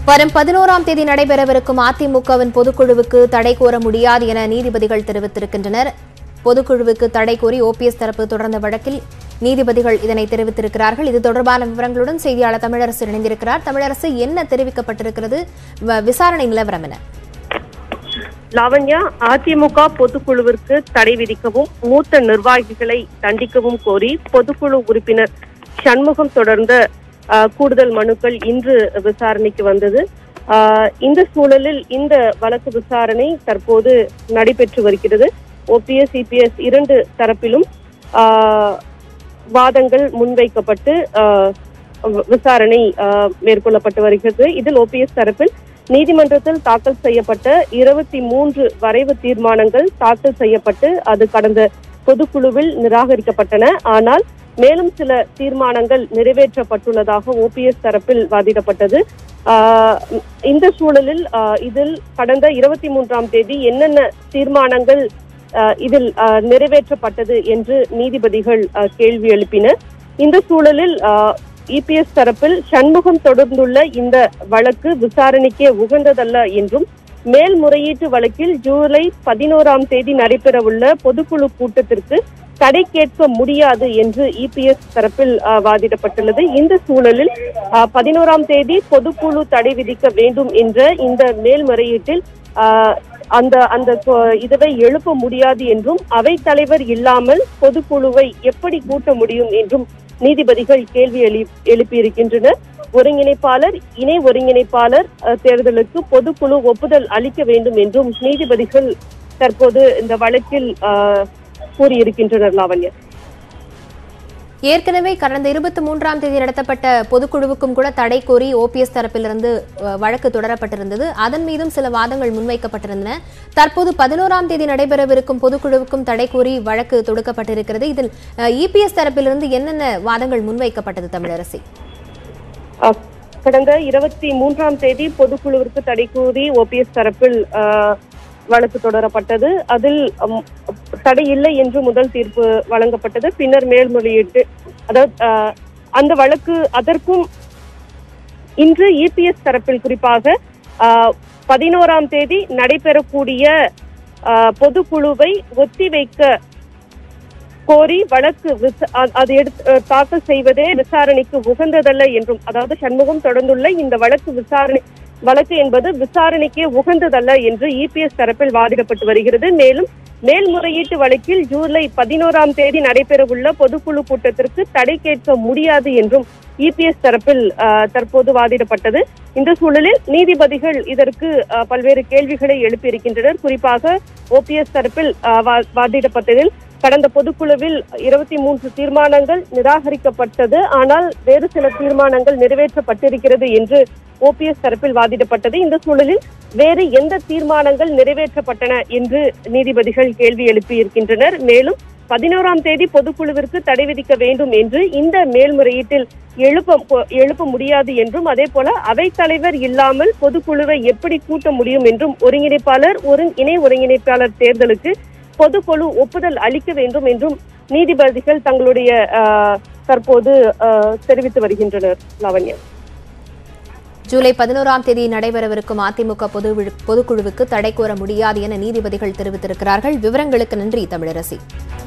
வரும் பதினோராம் தேதி நடைபெறவிருக்கும் அதிமுகவின் பொதுக்குழுவுக்கு தடை கோர முடியாது என நீதிபதிகள் தெரிவித்திருக்கின்றனர் பொதுக்குழுவுக்கு தடை கோரி ஓபிஎஸ் தரப்பு தொடர்ந்த வழக்கில் நீதிபதிகள் இதனை தெரிவித்திருக்கிறார்கள் இது தொடர்பான விவரங்களுடன் செய்தியாளர் தமிழரசு இணைந்திருக்கிறார் தமிழரசு என்ன தெரிவிக்கப்பட்டிருக்கிறது வ- விசாரணை நிலவரம் என லாவண்யா அதிமுக பொதுக்குழுவிற்கு தடை விதிக்கவும் மூத்த நிர்வாகிகளை தண்டிக்கவும் கோரி பொதுக்குழு உறுப்பினர் சண்முகம் தொடர்ந்த ஆஹ், கூடுதல் மனுக்கள் இன்று விசாரணைக்கு வந்தது ஆஹ், இந்த சூழலில் இந்த வழக்கு விசாரணை தற்போது நடைபெற்று வருகிறது ஓபிஎஸ் சிபிஎஸ் இரண்டு தரப்பிலும் ஆஹ், வாதங்கள் முன்வைக்கப்பட்டு ஆஹ், வி- விசாரணை ஆஹ், மேற்கொள்ளப்பட்டு வருகிறது இதில் ஓபிஎஸ் தரப்பில் நீதிமன்றத்தில் தாக்கல் செய்யப்பட்ட இருபத்தி மூன்று வரைவு தீர்மானங்கள் தாக்கல் செய்யப்பட்டு அது கடந்த பொதுக்குழுவில் நிராகரிக்கப்பட்டன ஆனால் மேலும் சில தீர்மானங்கள் நிறைவேற்றப்பட்டுள்ளதாக ஓபிஎஸ் தரப்பில் வாதிடப்பட்டது ஆஹ் இந்த சூழலில் ஆஹ் இதில் கடந்த இருபத்தி மூன்றாம் தேதி என்னென்ன தீர்மானங்கள் ஆஹ் இதில் ஆஹ் நிறைவேற்றப்பட்டது என்று நீதிபதிகள் ஆஹ் கேள்வி எழுப்பினர் இந்த சூழலில் இபிஎஸ் தரப்பில் சண்முகம் தொடர்ந்துள்ள இந்த வழக்கு விசாரணைக்கே உகந்ததல்ல என்றும் மேல்முறையீட்டு வழக்கில் ஜூலை பதினோராம் தேதி நடைபெறவுள்ள பொதுக்குழு கூட்டத்திற்கு தடை கேட்க முடியாது என்று இபிஎஸ் தரப்பில் ஆஹ், வாதிடப்பட்டுள்ளது இந்த சூழலில் ஆஹ், பதினோராம் தேதி பொதுக்குழு தடை விதிக்க வேண்டும் என்ற இந்த மேல்முறையீட்டில் ஆஹ், அந்த அந்த கொ- இதுவை எழுப்ப முடியாது என்றும் அவைத் தலைவர் இல்லாமல் பொதுக்குழுவை எப்படி கூட்ட முடியும் என்றும் நீதிபதிகள் கேள்வி எழு எழுப்பியிருக்கின்றனர் ஒருங்கிணைப்பாளர் இணை ஒருங்கிணைப்பாளர் அஹ், தேர்தலுக்கு பொதுக்குழு ஒப்புதல் அளிக்க வேண்டும் என்றும் நீதிபதிகள் தற்போது இந்த வழக்கில் அஹ், கூறியிருக்கின்றனர் லாவண்யா ஏற்கனவே கடந்த இருபத்தி மூன்றாம் தேதி நடத்தப்பட்ட பொதுக்குழுவுக்கும் கூட தடை கோரி ஓபிஎஸ் தரப்பிலிருந்து அஹ், வழக்கு தொடரப்பட்டிருந்தது அதன் மீதும் சில வாதங்கள் முன்வைக்கப்பட்டிருந்தன தற்போது பதினோராம் தேதி நடைபெறவிருக்கும் பொதுக்குழுவுக்கும் தடை கோரி வழக்கு தொடுக்கப்பட்டிருக்கிறது இதில் இபிஎஸ் தரப்பிலிருந்து என்னென்ன வாதங்கள் முன்வைக்கப்பட்டது தமிழரசி அஹ், கடந்த இருபத்தி மூன்றாம் தேதி பொதுக்குழுவிற்கு தடை கூறி ஓபிஎஸ் தரப்பில் அஹ், வழக்கு தொடரப்பட்டது அதில் அம், தடை இல்லை என்று முதல் தீர்ப்பு வழங்கப்பட்டது பின்னர் மேல்முறையீட்டு அதாவது அஹ், அந்த வழக்கு அதற்கும் இன்று இபிஎஸ் தரப்பில் குறிப்பாக அஹ், பதினோராம் தேதி நடைபெறக்கூடிய அஹ், பொதுக்குழுவை ஒத்திவைக்க கோரி வழக்கு விச- அ- அது எடுத்து அஹ், தாக்கல் செய்வதே விசாரணைக்கு உகந்ததல்ல என்றும் அதாவது சண்முகம் தொடர்ந்துள்ள இந்த வழக்கு விசாரணை வழக்கு என்பது விசாரணைக்கே உகந்ததல்ல என்று இபிஎஸ் தரப்பில் வாதிடப்பட்டு வருகிறது மேலும் மேல்முறையீட்டு வழக்கில் ஜூலை பதினோராம் தேதி நடைபெறவுள்ள பொதுக்குழு கூட்டத்திற்கு தடை கேட்க முடியாது என்றும் இபிஎஸ் தரப்பில் அஹ், தற்போது வாதிடப்பட்டது இந்த சூழலில் நீதிபதிகள் இதற்கு அஹ், பல்வேறு கேள்விகளை எழுப்பியிருக்கின்றனர் குறிப்பாக ஓபிஎஸ் தரப்பில் அஹ், வா- வாதிடப்பட்டதில் கடந்த பொதுக்குழுவில் இருபத்தி மூன்று தீர்மானங்கள் நிராகரிக்கப்பட்டது ஆனால் வேறு சில தீர்மானங்கள் நிறைவேற்றப்பட்டிருக்கிறது என்று ஓபிஎஸ் தரப்பில் வாதிடப்பட்டது இந்த சூழலில் வேறு எந்த தீர்மானங்கள் நிறைவேற்றப்பட்டன என்று நீதிபதிகள் கேள்வி எழுப்பியிருக்கின்றனர் மேலும் பதினோராம் தேதி பொதுக்குழுவிற்கு தடை விதிக்க வேண்டும் என்று இந்த மேல்முறையீட்டில் எழுப்ப எழுப்ப முடியாது என்றும் அதே போல அவைத்தலைவர் இல்லாமல் பொதுக்குழுவை எப்படி கூட்ட முடியும் என்றும் ஒருங்கிணைப்பாளர் ஒரு இணை ஒருங்கிணைப்பாளர் தேர்தலுக்கு பொதுக்குழு ஒப்புதல் அளிக்க வேண்டும் என்றும் நீதிபதிகள் தங்களுடைய ஆஹ், தற்போது ஆஹ், தெரிவித்து வருகின்றனர் லாவண்யா ஜூலை பதினோராம் தேதி நடைபெறவிருக்கும் அதிமுக பொது பொதுக்குழுவுக்கு தடை கோர முடியாது என நீதிபதிகள் தெரிவித்திருக்கிறார்கள் விவரங்களுக்கு நன்றி தமிழரசி